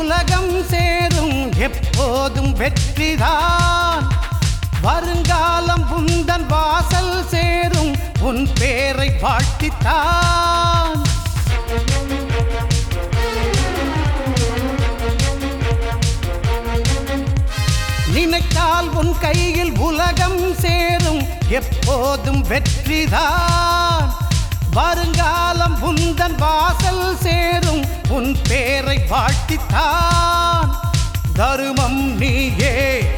உலகம் சேரும் எப்போதும் வெற்றிதான் வருங்காலம் உந்தன் வாசல் சேரும் உன் பேரை வாழ்த்தித்தான் நினைத்தால் உன் கையில் உலகம் சேரும் எப்போதும் வெற்றிதான் வருங்காலம் உந்தன் வாசல் சேரும் உன் பேரை வாழ்த்தித்தான் தருமம் நீயே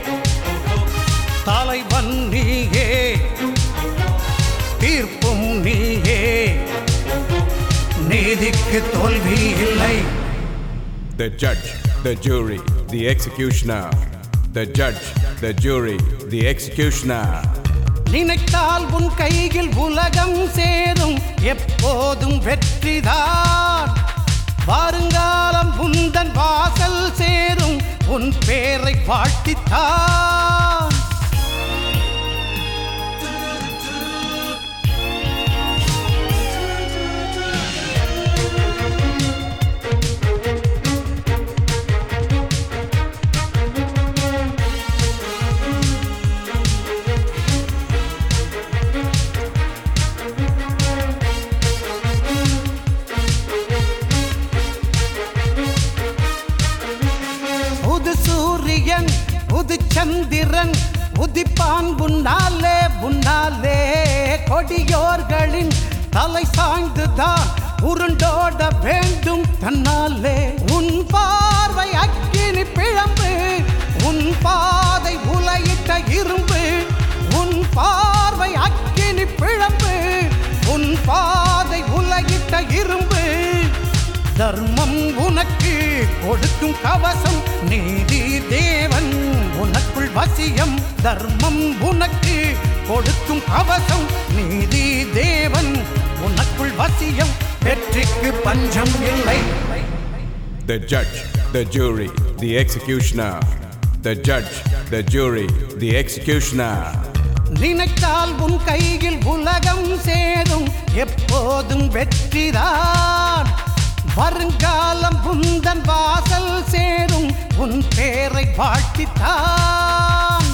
தலைவன் நீயே தீர்ப்பும் நீயே நீதிக்கு தோல்வி இல்லை The judge, the jury, the executioner. The judge, the jury, the executioner. நினைத்தால் உன் கையில் உலகம் சேரும் எப்போதும் வெற்றிதான் வருங்காலம் உந்தன் வாசல் சேரும் உன் பேரை வாழ்த்தித்தான் புது சூரியன் புது சந்திரன் உதிப்பான் உன்னாலே உன்னாலே கொடியோர்களின் தலை சாய்ந்துதான் உருண்டோட வேண்டும் தன்னாலே உன் பார்வை அக்கினி பிழம்பு உன் பாதை உலையிட்ட இரும்பு உன் பார்வை அக்கினி பிழம்பு உன் பாதை உலையிட்ட இரும்பு தர்மம் உனக்கு கொடுக்கும் கவசம் நீதி தேவன் உனக்குள் வசியம் தர்மம் உனக்கு கொடுக்கும் கவசம் நீதி தேவன் உனக்குள் வசியம் வெற்றிக்கு பஞ்சம் இல்லை The judge, the jury, the executioner. The judge, the jury, the executioner. நினைத்தால் உன் கையில் உலகம் சேரும் எப்போதும் வெற்றிதான் வருங்காலம் உந்தன் வாசல் சேரும் உன் பேரை வாழ்த்தித்தான்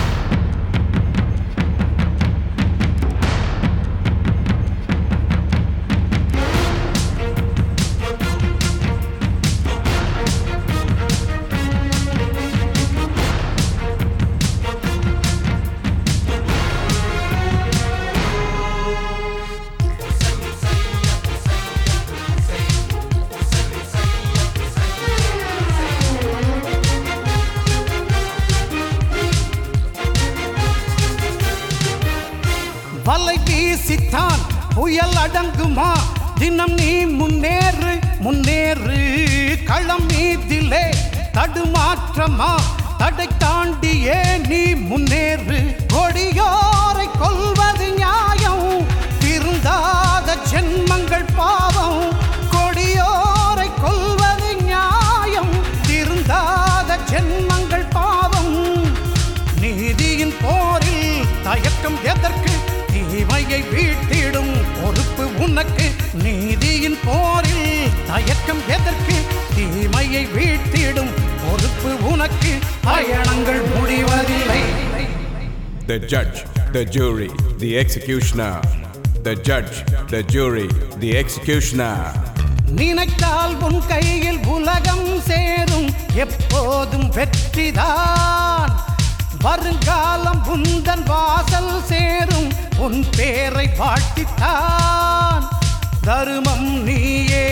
வலை வீசித்தான் புயல் அடங்குமா தினம் நீ முன்னேறு முன்னேறு களம் மீதிலே தடுமாற்றமா தடை தாண்டியே நீ முன்னேறு கொடியோரை கொல்வது நியாயம் திருந்தாத ஜென்மங்கள் பாவம் கொடியோரை கொல்வது நியாயம் திருந்தாத ஜென்மங்கள் பாவம் நீதியின் போரில் தயக்கம் எதற்கு தீமையை வீழ்த்திடும் பொறுப்பு உனக்கு நீதியின் போரில் தயக்கம் எதற்கு தீமையை வீழ்த்திடும் பொறுப்பு உனக்கு பயணங்கள் முடிவதில்லை The judge, the jury, the executioner. The judge, the jury, the executioner. நினைத்தால் உன் கையில் உலகம் சேரும் எப்போதும் வெற்றிதான் வருங்காலம் உந்தன் வாசல் சேரும் உன் பேரை வாழ்த்தித்தான் தருமம் நீயே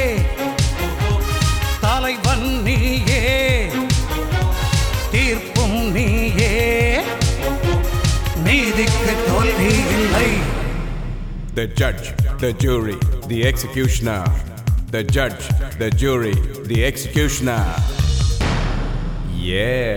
தலைவன் நீயே தீர்ப்பும் நீயே நீதிக்கு தோல்வி இல்லை The judge, the jury, the executioner. The judge, the jury, the executioner. Yeah.